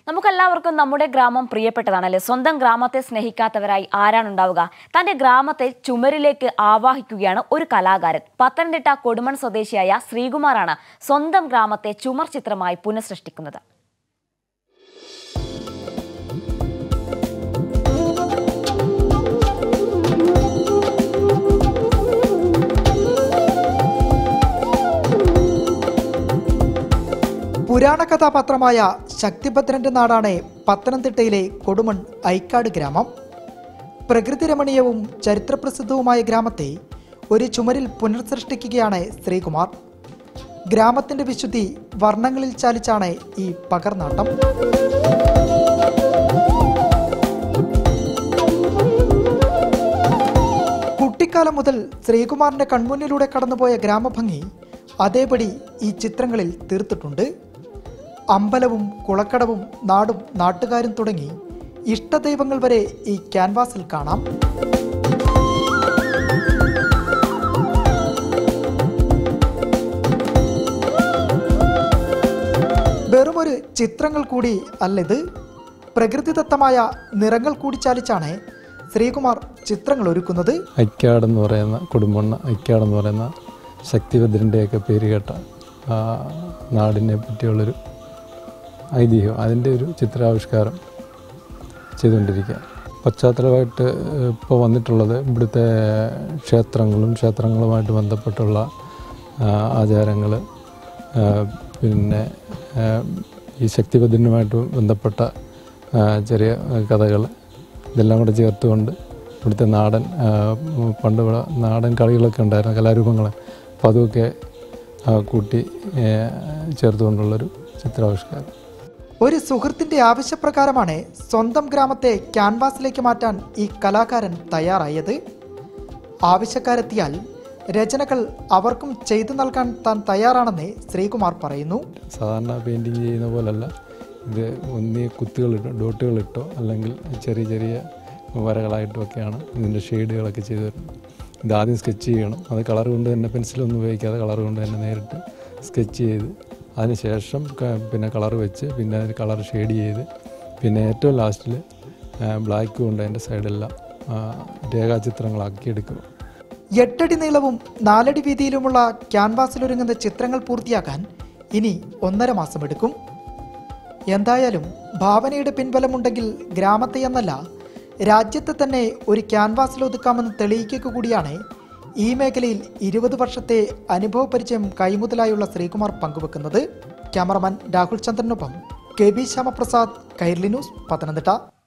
നമുക്കെല്ലാവർക്കും നമ്മുടെ ഗ്രാമം പ്രിയപ്പെട്ടതാണല്ലേ സ്വന്തം ഗ്രാമത്തെ സ്നേഹിക്കാത്തവരായി ആരാണുണ്ടാവുക തന്റെ ഗ്രാമത്തെ ചുമരിലേക്ക് ആവാഹിക്കുകയാണ് ഒരു കലാകാരൻ പത്തനംതിട്ട കൊടുമൺ സ്വദേശിയായ ശ്രീകുമാറാണ് സ്വന്തം ഗ്രാമത്തെ ചുമർ ചിത്രമായി പുനഃസൃഷ്ടിക്കുന്നത് പുരാണ കഥാപാത്രമായ ശക്തിഭദ്രന്റെ നാടാണ് പത്തനംതിട്ടയിലെ കൊടുമൺ ഐക്കാട് ഗ്രാമം പ്രകൃതി രമണീയവും ചരിത്രപ്രസിദ്ധവുമായ ഗ്രാമത്തെ ഒരു ചുമരിൽ പുനർസൃഷ്ടിക്കുകയാണ് ശ്രീകുമാർ ഗ്രാമത്തിന്റെ വിശുദ്ധി വർണ്ണങ്ങളിൽ ചാലിച്ചാണ് ഈ പകർനാട്ടം കുട്ടിക്കാലം മുതൽ ശ്രീകുമാറിന്റെ കൺമുന്നിലൂടെ കടന്നുപോയ ഗ്രാമഭംഗി അതേപടി ഈ ചിത്രങ്ങളിൽ തീർത്തിട്ടുണ്ട് അമ്പലവും കുളക്കടവും നാടും നാട്ടുകാരും തുടങ്ങി ഇഷ്ടദൈവങ്ങൾ വരെ ഈ ക്യാൻവാസിൽ കാണാം വെറുമൊരു ചിത്രങ്ങൾ കൂടി അല്ലിത് പ്രകൃതിദത്തമായ നിറങ്ങൾ കൂടി ചാലിച്ചാണ് ശ്രീകുമാർ ചിത്രങ്ങൾ ഒരുക്കുന്നത് ഐക്കാടെന്ന് പറയുന്ന കുടുംബണ്ണ ഐക്കാടെന്ന് പറയുന്ന ശക്തിഭദ്രൻ്റെയൊക്കെ പേര് കേട്ട ആ നാടിനെ പറ്റിയുള്ളൊരു ഐതിഹ്യം അതിൻ്റെ ഒരു ചിത്രാവിഷ്കാരം ചെയ്തുകൊണ്ടിരിക്കുക പശ്ചാത്തലമായിട്ട് ഇപ്പോൾ വന്നിട്ടുള്ളത് ഇവിടുത്തെ ക്ഷേത്രങ്ങളും ക്ഷേത്രങ്ങളുമായിട്ട് ബന്ധപ്പെട്ടുള്ള ആചാരങ്ങൾ പിന്നെ ആ, ഈ ശക്തിഭദ്രനുമായിട്ട് ബന്ധപ്പെട്ട ആ, ചെറിയ കഥകൾ ഇതെല്ലാം കൂടെ ചേർത്തുകൊണ്ട് ഇവിടുത്തെ നാടൻ ആ, പണ്ട് ഇവിടെ നാടൻ കളികളൊക്കെ ഉണ്ടായിരുന്നു കലാരൂപങ്ങൾ അപ്പോൾ അതൊക്കെ ആ, കൂട്ടി ഏ, ചേർത്തുകൊണ്ടുള്ളൊരു ചിത്രാവിഷ്കാരം ഒരു സുഹൃത്തിന്റെ ആവശ്യപ്രകാരമാണ് സ്വന്തം ഗ്രാമത്തെ ക്യാൻവാസിലേക്ക് മാറ്റാൻ ഈ കലാകാരൻ തയ്യാറായത് ആവശ്യക്കാരെത്തിയാൽ രചനകൾ അവർക്കും ചെയ്തു നൽകാൻ താൻ തയ്യാറാണെന്ന് ശ്രീകുമാർ പറയുന്നു സാധാരണ പെയിൻറ്റിങ് ചെയ്യുന്ന പോലല്ല ഇത് ഒന്നീ കുത്തുകളിട്ടോ ഡോട്ടുകളിട്ടോ അല്ലെങ്കിൽ ചെറിയ ചെറിയ വരകളായിട്ടോ ഒക്കെയാണ് ഇതിൻ്റെ ഷെയ്ഡുകളൊക്കെ ചെയ്തു തരുന്നത് ഇത് ആദ്യം സ്കെച്ച് ചെയ്യണം അത് കളർ കൊണ്ട് തന്നെ പെൻസിലൊന്നും ഉപയോഗിക്കാതെ കളർ കൊണ്ട് തന്നെ നേരിട്ട് സ്കെച്ച് ചെയ്ത് അതിനുശേഷം ക- പിന്നെ കളർ വെച്ച് പിന്നെ അതിന് കളർ ഷെയ്ഡ് ചെയ്ത് പിന്നെ ഏറ്റവും ലാസ്റ്റിൽ ബ്ലാക്ക് കൊണ്ട് അതിൻ്റെ സൈഡെല്ലാം ആ, രേഖാചിത്രങ്ങളാക്കി എടുക്കുക എട്ടടി നീളവും നാലടി വീതിയിലുമുള്ള ക്യാൻവാസിലൊരുങ്ങുന്ന ചിത്രങ്ങൾ പൂർത്തിയാക്കാൻ ഇനി ഒന്നര മാസം എടുക്കും എന്തായാലും ഭാവനയുടെ പിൻബലമുണ്ടെങ്കിൽ ഗ്രാമത്തെ എന്നല്ല രാജ്യത്തെ തന്നെ ഒരു ക്യാൻവാസിൽ ഒതുക്കാമെന്ന് തെളിയിക്കുക കൂടിയാണ് ഈ മേഖലയിൽ ഇരുപത് വർഷത്തെ അനുഭവ പരിചയം കൈമുതലായുള്ള ശ്രീകുമാർ പങ്കുവെക്കുന്നത് ക്യാമറമാൻ രാഹുൽ ചന്ദ്രനൊപ്പം കെ ബി ശ്യാമപ്രസാദ് കൈർലി ന്യൂസ് പത്തനംതിട്ട